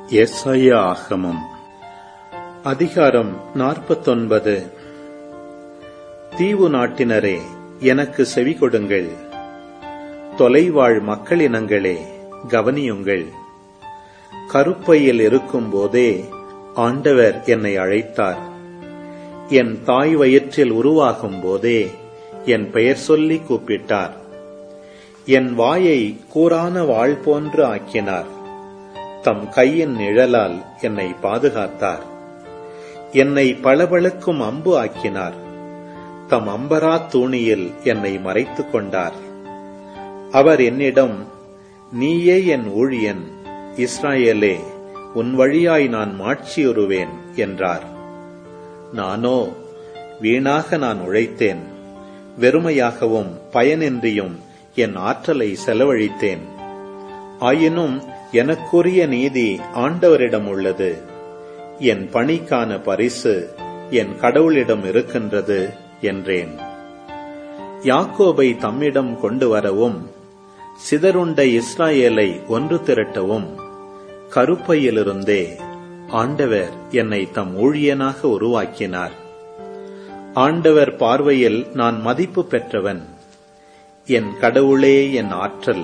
எஸ்ஐயா ஆகமம் அதிகாரம் நாற்பத்தொன்பது தீவு நாட்டினரே எனக்கு செவி கொடுங்கள் தொலைவாழ் மக்களினங்களே கவனியுங்கள் கருப்பையில் இருக்கும் போதே ஆண்டவர் என்னை அழைத்தார் என் தாய் வயிற்றில் உருவாகும் போதே என் பெயர் சொல்லி கூப்பிட்டார் என் வாயை கூரான வாள் போன்று ஆக்கினார் தம் கையின் நிழலால் என்னை பாதுகாத்தார் என்னை பளபளக்கும் அம்பு ஆக்கினார் தம் அம்பரா தூணியில் என்னை மறைத்துக் கொண்டார் அவர் என்னிடம் நீயே என் ஊழியன் இஸ்ராயேலே உன் வழியாய் நான் மாட்சியுறுவேன் என்றார் நானோ வீணாக நான் உழைத்தேன் வெறுமையாகவும் பயனின்றியும் என் ஆற்றலை செலவழித்தேன் ஆயினும் எனக்குரிய நீதி ஆண்டவரிடம் உள்ளது என் பணிக்கான பரிசு என் கடவுளிடம் இருக்கின்றது என்றேன் யாக்கோபை தம்மிடம் கொண்டு வரவும் சிதறுண்ட இஸ்ராயேலை ஒன்று திரட்டவும் கருப்பையிலிருந்தே ஆண்டவர் என்னை தம் ஊழியனாக உருவாக்கினார் ஆண்டவர் பார்வையில் நான் மதிப்பு பெற்றவன் என் கடவுளே என் ஆற்றல்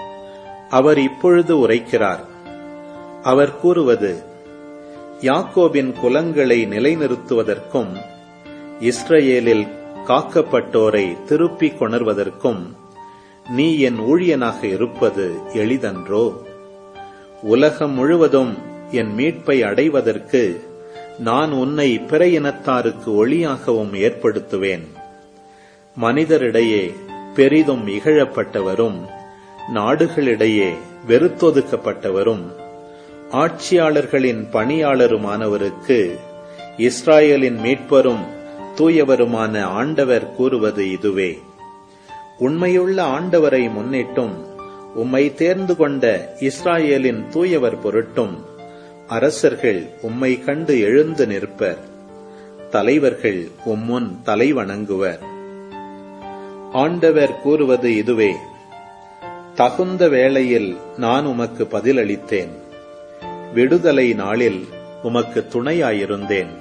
அவர் இப்பொழுது உரைக்கிறார் அவர் கூறுவது யாக்கோபின் குலங்களை நிலைநிறுத்துவதற்கும் இஸ்ரேலில் காக்கப்பட்டோரை திருப்பிக் கொணர்வதற்கும் நீ என் ஊழியனாக இருப்பது எளிதன்றோ உலகம் முழுவதும் என் மீட்பை அடைவதற்கு நான் உன்னை பிற இனத்தாருக்கு ஒளியாகவும் ஏற்படுத்துவேன் மனிதரிடையே பெரிதும் இகழப்பட்டவரும் நாடுகளிடையே வெறுத்தொதுக்கப்பட்டவரும் ஆட்சியாளர்களின் பணியாளருமானவருக்கு இஸ்ராயலின் மீட்பரும் தூயவருமான ஆண்டவர் கூறுவது இதுவே உண்மையுள்ள ஆண்டவரை முன்னிட்டும் உம்மை தேர்ந்து கொண்ட இஸ்ராயேலின் தூயவர் பொருட்டும் அரசர்கள் உம்மை கண்டு எழுந்து நிற்பர் தலைவர்கள் உம்முன் தலை வணங்குவர் ஆண்டவர் கூறுவது இதுவே தகுந்த வேளையில் நான் உமக்கு பதிலளித்தேன் விடுதலை நாளில் உமக்கு துணையாயிருந்தேன்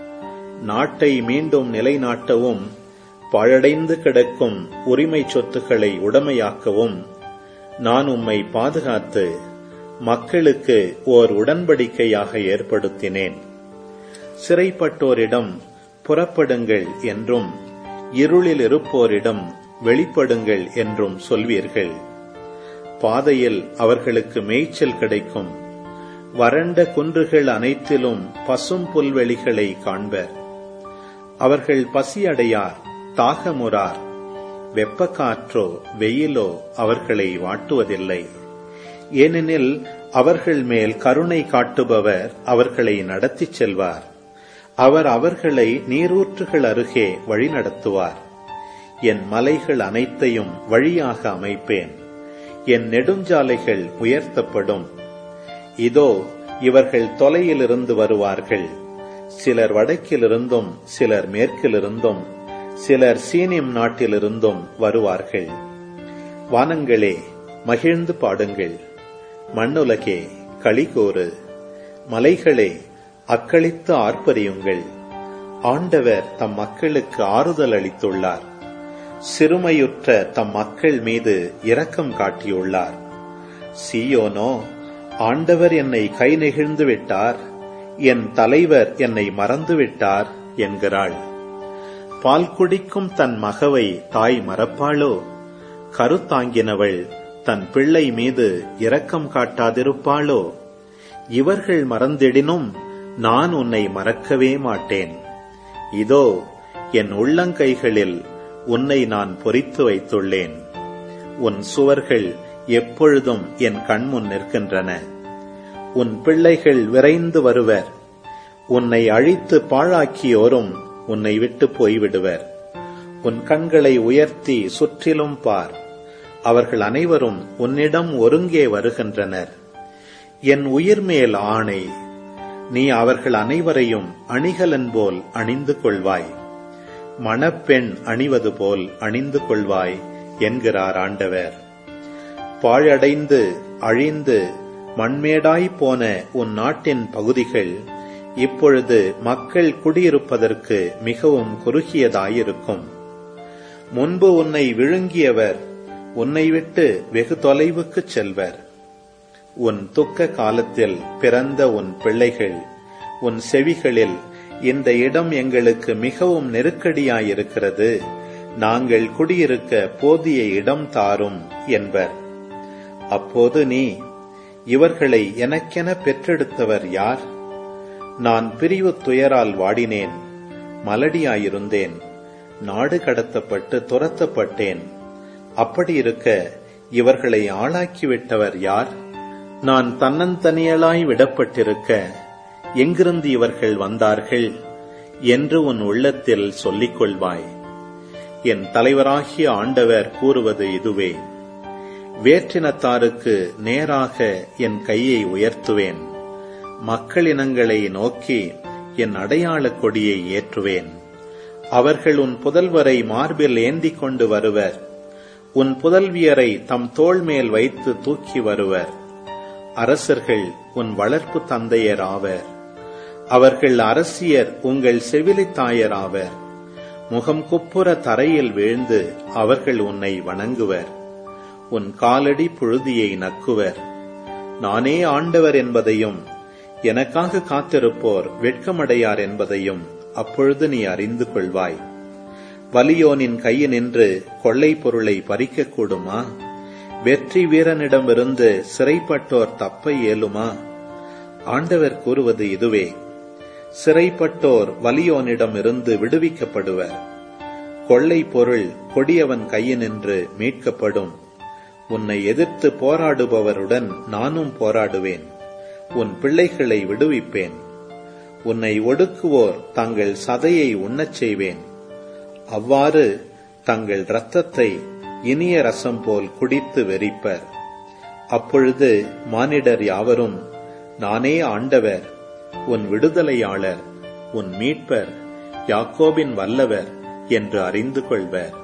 நாட்டை மீண்டும் நிலைநாட்டவும் பழடைந்து கிடக்கும் உரிமை சொத்துக்களை உடமையாக்கவும் நான் உம்மை பாதுகாத்து மக்களுக்கு ஓர் உடன்படிக்கையாக ஏற்படுத்தினேன் சிறைப்பட்டோரிடம் புறப்படுங்கள் என்றும் இருளில் இருப்போரிடம் வெளிப்படுங்கள் என்றும் சொல்வீர்கள் பாதையில் அவர்களுக்கு மேய்ச்சல் கிடைக்கும் வறண்ட குன்றுகள் அனைத்திலும் பசும் புல்வெளிகளை காண்பர் அவர்கள் பசியடையார் தாகமுறார் வெப்பக்காற்றோ வெயிலோ அவர்களை வாட்டுவதில்லை ஏனெனில் அவர்கள் மேல் கருணை காட்டுபவர் அவர்களை நடத்திச் செல்வார் அவர் அவர்களை நீரூற்றுகள் அருகே வழிநடத்துவார் என் மலைகள் அனைத்தையும் வழியாக அமைப்பேன் என் நெடுஞ்சாலைகள் உயர்த்தப்படும் இதோ இவர்கள் தொலையிலிருந்து வருவார்கள் சிலர் வடக்கிலிருந்தும் சிலர் மேற்கிலிருந்தும் சிலர் சீனியம் நாட்டிலிருந்தும் வருவார்கள் வானங்களே மகிழ்ந்து பாடுங்கள் மண்ணுலகே களிகோறு மலைகளே அக்களித்து ஆர்ப்பரியுங்கள் ஆண்டவர் தம் மக்களுக்கு ஆறுதல் அளித்துள்ளார் சிறுமையுற்ற தம் மக்கள் மீது இரக்கம் காட்டியுள்ளார் சியோனோ ஆண்டவர் என்னை கை நெகிழ்ந்து விட்டார் என் தலைவர் என்னை மறந்துவிட்டார் என்கிறாள் பால் குடிக்கும் தன் மகவை தாய் மறப்பாளோ கருத்தாங்கினவள் தன் பிள்ளை மீது இரக்கம் காட்டாதிருப்பாளோ இவர்கள் மறந்திடினும் நான் உன்னை மறக்கவே மாட்டேன் இதோ என் உள்ளங்கைகளில் உன்னை நான் பொறித்து வைத்துள்ளேன் உன் சுவர்கள் எப்பொழுதும் என் கண்முன் நிற்கின்றன உன் பிள்ளைகள் விரைந்து வருவர் உன்னை அழித்து பாழாக்கியோரும் உன்னை விட்டு போய்விடுவர் உன் கண்களை உயர்த்தி சுற்றிலும் பார் அவர்கள் அனைவரும் உன்னிடம் ஒருங்கே வருகின்றனர் என் உயிர் மேல் ஆணை நீ அவர்கள் அனைவரையும் அணிகலன் போல் அணிந்து கொள்வாய் மணப்பெண் அணிவது போல் அணிந்து கொள்வாய் என்கிறார் ஆண்டவர் பாழடைந்து அழிந்து மண்மேடாய் போன உன் நாட்டின் பகுதிகள் இப்பொழுது மக்கள் குடியிருப்பதற்கு மிகவும் குறுகியதாயிருக்கும் முன்பு உன்னை விழுங்கியவர் உன்னை விட்டு வெகு தொலைவுக்குச் செல்வர் உன் துக்க காலத்தில் பிறந்த உன் பிள்ளைகள் உன் செவிகளில் இந்த இடம் எங்களுக்கு மிகவும் நெருக்கடியாயிருக்கிறது நாங்கள் குடியிருக்க போதிய இடம் தாரும் என்பர் அப்போது நீ இவர்களை எனக்கென பெற்றெடுத்தவர் யார் நான் பிரிவு துயரால் வாடினேன் மலடியாயிருந்தேன் நாடு கடத்தப்பட்டு துரத்தப்பட்டேன் அப்படி இருக்க இவர்களை ஆளாக்கிவிட்டவர் யார் நான் தன்னந்தனியலாய் விடப்பட்டிருக்க எங்கிருந்து இவர்கள் வந்தார்கள் என்று உன் உள்ளத்தில் சொல்லிக் கொள்வாய் என் தலைவராகிய ஆண்டவர் கூறுவது இதுவே வேற்றினத்தாருக்கு நேராக என் கையை உயர்த்துவேன் மக்களினங்களை நோக்கி என் அடையாளக் கொடியை ஏற்றுவேன் அவர்கள் உன் புதல்வரை மார்பில் ஏந்திக் கொண்டு வருவர் உன் புதல்வியரை தம் தோள் மேல் வைத்து தூக்கி வருவர் அரசர்கள் உன் வளர்ப்பு தந்தையர் ஆவர் அவர்கள் அரசியர் உங்கள் செவிலித் தாயர் ஆவர் முகம் குப்புற தரையில் வீழ்ந்து அவர்கள் உன்னை வணங்குவர் உன் காலடி புழுதியை நக்குவர் நானே ஆண்டவர் என்பதையும் எனக்காக காத்திருப்போர் வெட்கமடையார் என்பதையும் அப்பொழுது நீ அறிந்து கொள்வாய் வலியோனின் கையினின்று கொள்ளை பொருளை பறிக்கக்கூடுமா வெற்றி வீரனிடமிருந்து சிறைப்பட்டோர் தப்ப இயலுமா ஆண்டவர் கூறுவது இதுவே சிறைப்பட்டோர் வலியோனிடமிருந்து விடுவிக்கப்படுவர் கொள்ளை பொருள் கொடியவன் கையினின்று மீட்கப்படும் உன்னை எதிர்த்து போராடுபவருடன் நானும் போராடுவேன் உன் பிள்ளைகளை விடுவிப்பேன் உன்னை ஒடுக்குவோர் தங்கள் சதையை உண்ணச் செய்வேன் அவ்வாறு தங்கள் இரத்தத்தை இனிய ரசம் போல் குடித்து வெறிப்பர் அப்பொழுது மானிடர் யாவரும் நானே ஆண்டவர் உன் விடுதலையாளர் உன் மீட்பர் யாக்கோபின் வல்லவர் என்று அறிந்து கொள்வர்